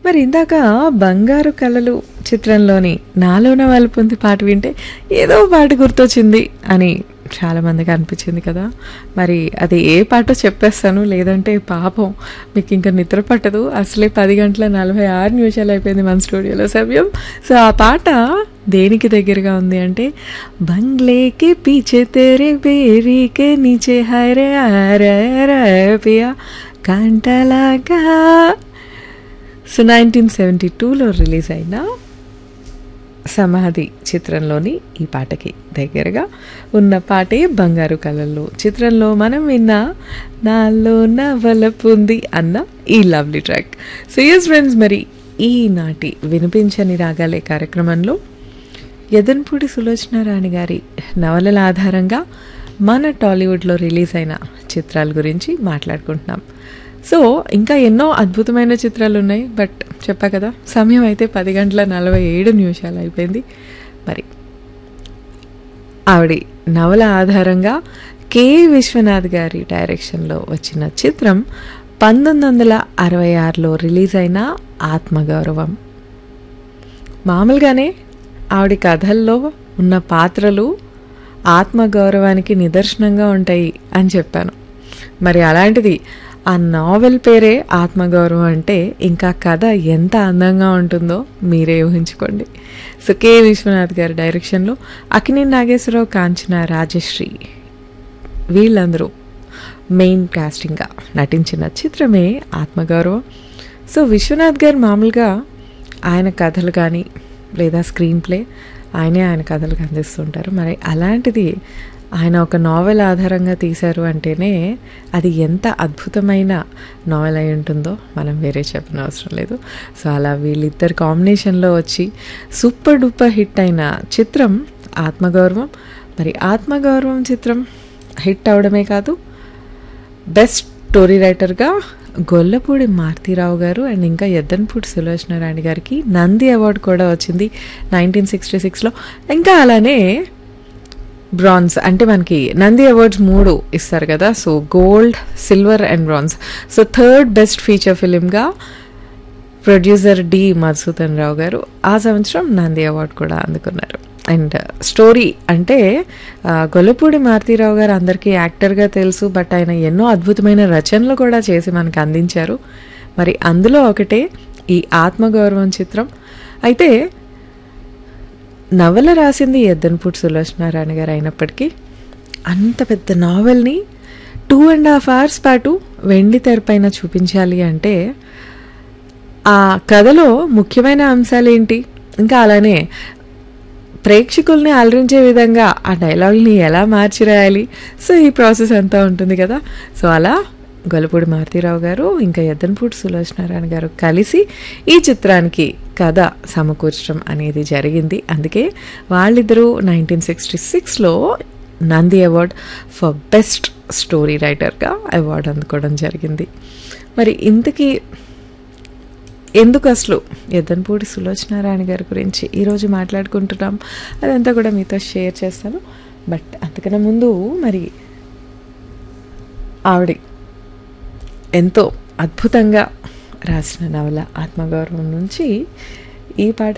మరి ఇందాక బంగారు కళలు చిత్రంలోని నాలోన వలుపుంది పాట వింటే ఏదో పాట గుర్తొచ్చింది అని చాలా మందికి అనిపించింది కదా మరి అది ఏ పాటో చెప్పేస్తాను లేదంటే పాపం మీకు ఇంకా నిద్ర పట్టదు అసలే పది గంటల నలభై ఆరు నిమిషాలు అయిపోయింది మన స్టూడియోలో సమయం సో ఆ పాట దేనికి దగ్గరగా ఉంది అంటే బంగ్లేకి పీచే తెరే బేరీకే నీచే హరే పియా కంటలాగా సో నైన్టీన్ సెవెంటీ టూలో రిలీజ్ అయిన సమాధి చిత్రంలోని ఈ పాటకి దగ్గరగా ఉన్న పాటే బంగారు కళల్లో చిత్రంలో మనం విన్న నాలో నవలపుంది అన్న ఈ lovely track so yes friends మరి ఈనాటి వినిపించని రాగాలే కార్యక్రమంలో యదన్పూడి సులోచన రాణి గారి నవలల ఆధారంగా మన టాలీవుడ్లో రిలీజ్ అయిన చిత్రాల గురించి మాట్లాడుకుంటున్నాం సో ఇంకా ఎన్నో అద్భుతమైన చిత్రాలు ఉన్నాయి బట్ చెప్పా కదా సమయం అయితే పది గంటల నలభై ఏడు నిమిషాలు అయిపోయింది మరి ఆవిడ నవల ఆధారంగా కె విశ్వనాథ్ గారి డైరెక్షన్లో వచ్చిన చిత్రం పంతొమ్మిది వందల అరవై ఆరులో రిలీజ్ అయిన ఆత్మగౌరవం మామూలుగానే ఆవిడ కథల్లో ఉన్న పాత్రలు ఆత్మగౌరవానికి నిదర్శనంగా ఉంటాయి అని చెప్పాను మరి అలాంటిది ఆ నావెల్ పేరే ఆత్మగౌరవం అంటే ఇంకా కథ ఎంత అందంగా ఉంటుందో మీరే ఊహించుకోండి సో కె విశ్వనాథ్ గారి డైరెక్షన్లో అకినే నాగేశ్వరరావు కాంచన రాజశ్రీ వీళ్ళందరూ మెయిన్ కాస్టింగ్గా నటించిన చిత్రమే ఆత్మగౌరవం సో విశ్వనాథ్ గారు మామూలుగా ఆయన కథలు కానీ లేదా స్క్రీన్ ప్లే ఆయనే ఆయన కథలకు అందిస్తుంటారు మరి అలాంటిది ఆయన ఒక నావెల్ ఆధారంగా తీశారు అంటేనే అది ఎంత అద్భుతమైన నావెల్ అయి ఉంటుందో మనం వేరే చెప్పిన అవసరం లేదు సో అలా వీళ్ళిద్దరు కాంబినేషన్లో వచ్చి సూపర్ డూపర్ హిట్ అయిన చిత్రం ఆత్మగౌరవం మరి ఆత్మగౌరవం చిత్రం హిట్ అవడమే కాదు బెస్ట్ స్టోరీ రైటర్గా గొల్లపూడి మారుతీరావు గారు అండ్ ఇంకా ఎద్దన్పూడి సులోచన రాణి గారికి నంది అవార్డు కూడా వచ్చింది నైన్టీన్ సిక్స్టీ సిక్స్లో ఇంకా అలానే బ్రాంజ్ అంటే మనకి నంది అవార్డ్స్ మూడు ఇస్తారు కదా so gold silver and bronze so third best feature ఫిలింగా ప్రొడ్యూసర్ డి మధుసూదన్ రావు గారు ఆ సంవత్సరం నంది అవార్డు కూడా అందుకున్నారు అండ్ స్టోరీ అంటే గొల్లపూడి మారుతీరావు గారు అందరికీ యాక్టర్గా తెలుసు బట్ ఆయన ఎన్నో అద్భుతమైన రచనలు కూడా చేసి మనకు అందించారు మరి అందులో ఒకటే ఈ ఆత్మగౌరవం చిత్రం అయితే నవల రాసింది ఎద్దన్పూడి సులోచనారాయణ గారు అయినప్పటికీ అంత పెద్ద నావెల్ని టూ అండ్ హాఫ్ అవర్స్ పాటు వెండి తెరపైన చూపించాలి అంటే ఆ కథలో ముఖ్యమైన అంశాలు ఏంటి ఇంకా అలానే ప్రేక్షకుల్ని అలరించే విధంగా ఆ డైలాగ్ని ఎలా మార్చి రాయాలి సో ఈ ప్రాసెస్ అంతా ఉంటుంది కదా సో అలా గొల్లపూడి మారుతీరావు గారు ఇంకా ఎద్దన్పూడి సులోచనారాయణ గారు కలిసి ఈ చిత్రానికి కథ సమకూర్చడం అనేది జరిగింది అందుకే వాళ్ళిద్దరూ నైన్టీన్ సిక్స్టీ సిక్స్లో Nandi award for best story రైటర్గా అవార్డు అందుకోవడం జరిగింది మరి ఇంతకీ ఎందుకు అసలు ఎద్దన్పూడి సులోచనారాయణ గారి గురించి ఈరోజు మాట్లాడుకుంటున్నాం అదంతా కూడా మీతో షేర్ చేస్తాను బట్ అంతకన్నా ముందు మరి ఆవిడ ఎంతో అద్భుతంగా రాసిన నవల ఆత్మగౌరవం నుంచి ఈ పాట